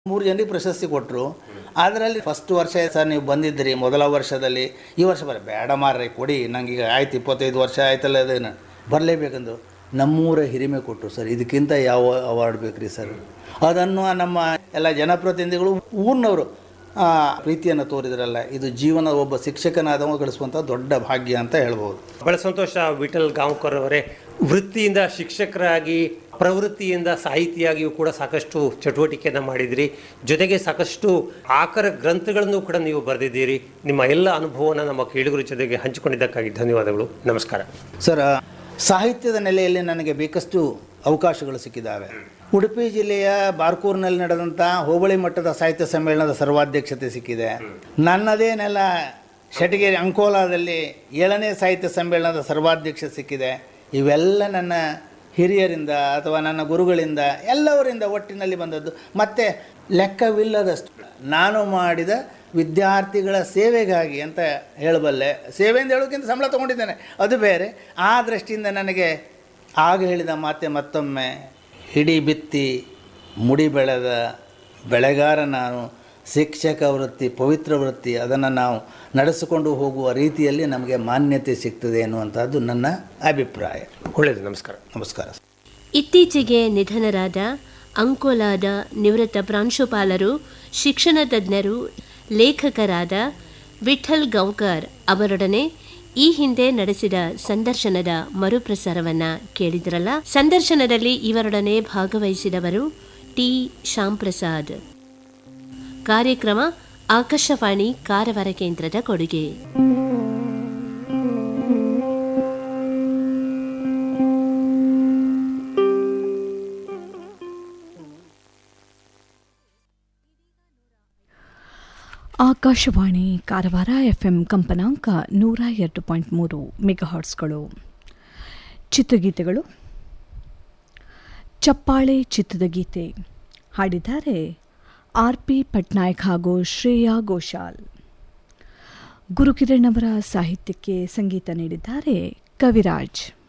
ಮೂರು ಜನರಿಗೆ ಪ್ರಶಸ್ತಿ ಕೊಟ್ಟರು ಅದರಲ್ಲಿ ಫಸ್ಟ್ ವರ್ಷ ಸರ್ ನೀವು ಬಂದಿದ್ದಿರಿ ಮೊದಲ ವರ್ಷದಲ್ಲಿ ಈ ವರ್ಷ ಬರ ಬೇಡ ಮಾರ್ರೆ ಕೊಡಿ ನಂಗೆ ಈಗ ಆಯ್ತು ಇಪ್ಪತ್ತೈದು ವರ್ಷ ಆಯ್ತಲ್ಲ ಅದೇನು ಬರಲೇಬೇಕಂದು ನಮ್ಮೂರ ಹಿರಿಮೆ ಕೊಟ್ಟರು ಸರ್ ಇದಕ್ಕಿಂತ ಯಾವ ಅವಾರ್ಡ್ ಬೇಕ್ರಿ ಸರ್ ಅದನ್ನು ನಮ್ಮ ಎಲ್ಲ ಜನಪ್ರತಿನಿಧಿಗಳು ಊರಿನವರು ಆ, ಪ್ರೀತಿಯನ್ನು ತೋರಿದ್ರಲ್ಲ ಇದು ಜೀವನ ಒಬ್ಬ ಶಿಕ್ಷಕನಾದವ ಗಳಿಸುವಂಥ ದೊಡ್ಡ ಭಾಗ್ಯ ಅಂತ ಹೇಳ್ಬೋದು ಬಹಳ ಸಂತೋಷ ವಿಠಲ್ ಗಾಂವ್ಕರ್ ಅವರೇ ವೃತ್ತಿಯಿಂದ ಶಿಕ್ಷಕರಾಗಿ ಪ್ರವೃತ್ತಿಯಿಂದ ಸಾಹಿತಿಯಾಗಿಯೂ ಕೂಡ ಸಾಕಷ್ಟು ಚಟುವಟಿಕೆಯನ್ನು ಮಾಡಿದಿರಿ ಜೊತೆಗೆ ಸಾಕಷ್ಟು ಆಕರ ಗ್ರಂಥಗಳನ್ನು ಕೂಡ ನೀವು ಬರೆದಿದ್ದೀರಿ ನಿಮ್ಮ ಎಲ್ಲ ಅನುಭವನ ನಮ್ಮ ಕೇಳುಗರ ಜೊತೆಗೆ ಹಂಚಿಕೊಂಡಿದ್ದಕ್ಕಾಗಿ ಧನ್ಯವಾದಗಳು ನಮಸ್ಕಾರ ಸರ್ ಸಾಹಿತ್ಯದ ನೆಲೆಯಲ್ಲಿ ನನಗೆ ಬೇಕಷ್ಟು ಅವಕಾಶಗಳು ಸಿಕ್ಕಿದ್ದಾವೆ ಉಡುಪಿ ಜಿಲ್ಲೆಯ ಬಾರ್ಕೂರಿನಲ್ಲಿ ನಡೆದಂಥ ಹೋಬಳಿ ಮಟ್ಟದ ಸಾಹಿತ್ಯ ಸಮ್ಮೇಳನದ ಸರ್ವಾಧ್ಯಕ್ಷತೆ ಸಿಕ್ಕಿದೆ ನನ್ನದೇ ನೆಲ ಶಟಗೇರಿ ಅಂಕೋಲಾದಲ್ಲಿ ಏಳನೇ ಸಾಹಿತ್ಯ ಸಮ್ಮೇಳನದ ಸರ್ವಾಧ್ಯಕ್ಷ ಸಿಕ್ಕಿದೆ ಇವೆಲ್ಲ ನನ್ನ ಹಿರಿಯರಿಂದ ಅಥವಾ ನನ್ನ ಗುರುಗಳಿಂದ ಎಲ್ಲವರಿಂದ ಒಟ್ಟಿನಲ್ಲಿ ಬಂದದ್ದು ಮತ್ತು ಲೆಕ್ಕವಿಲ್ಲದಷ್ಟು ನಾನು ಮಾಡಿದ ವಿದ್ಯಾರ್ಥಿಗಳ ಸೇವೆಗಾಗಿ ಅಂತ ಹೇಳಬಲ್ಲೆ ಸೇವೆ ಅಂತ ಹೇಳೋಕ್ಕಿಂತ ಸಂಬಳ ತೊಗೊಂಡಿದ್ದೇನೆ ಅದು ಬೇರೆ ಆ ದೃಷ್ಟಿಯಿಂದ ನನಗೆ ಆಗ ಹೇಳಿದ ಮಾತೆ ಮತ್ತೊಮ್ಮೆ ಹಿಡಿ ಬಿತ್ತಿ ಮುಡಿ ಬೆಳೆದ ಬೆಳೆಗಾರ ನಾನು ಶಿಕ್ಷಕ ವೃತ್ತಿ ಪವಿತ್ರ ವೃತ್ತಿ ಅದನ್ನು ನಾವು ನಡೆಸಿಕೊಂಡು ಹೋಗುವ ರೀತಿಯಲ್ಲಿ ನಮಗೆ ಮಾನ್ಯತೆ ಸಿಗ್ತದೆ ಎನ್ನುವಂಥದ್ದು ನನ್ನ ಅಭಿಪ್ರಾಯ ಒಳ್ಳೆಯದು ನಮಸ್ಕಾರ ನಮಸ್ಕಾರ ಇತ್ತೀಚೆಗೆ ನಿಧನರಾದ ಅಂಕೋಲಾದ ನಿವೃತ್ತ ಪ್ರಾಂಶುಪಾಲರು ಶಿಕ್ಷಣ ತಜ್ಞರು ಲೇಖಕರಾದ ವಿಠಲ್ ಗೌಕರ್ ಅವರೊಡನೆ ಈ ಹಿಂದೆ ನಡೆಸಿದ ಸಂದರ್ಶನದ ಮರುಪ್ರಸಾರವನ್ನ ಕೇಳಿದ್ರಲ್ಲ ಸಂದರ್ಶನದಲ್ಲಿ ಇವರೊಡನೆ ಭಾಗವಹಿಸಿದವರು ಟಿ ಶ್ಯಾಮ್ ಪ್ರಸಾದ್ ಕಾರ್ಯಕ್ರಮ ಆಕಾಶವಾಣಿ ಕಾರವಾರ ಕೇಂದ್ರದ ಕೊಡುಗೆ ಆಕಾಶವಾಣಿ ಕಾರವಾರ ಎಫ್ಎಂ ಕಂಪನಾಂಕ ನೂರ ಎರಡು ಪಾಯಿಂಟ್ ಮೂರು ಮೆಗಾಹಾಟ್ಸ್ಗಳು ಚಿತ್ರಗೀತೆಗಳು ಚಪ್ಪಾಳೆ ಚಿತ್ರದ ಗೀತೆ ಹಾಡಿದ್ದಾರೆ ಆರ್ ಪಿ ಪಟ್ನಾಯಕ್ ಹಾಗೂ ಶ್ರೇಯಾ ಘೋಷಾಲ್ ಗುರುಕಿರಣ್ ಅವರ ಸಾಹಿತ್ಯಕ್ಕೆ ಸಂಗೀತ ನೀಡಿದ್ದಾರೆ ಕವಿರಾಜ್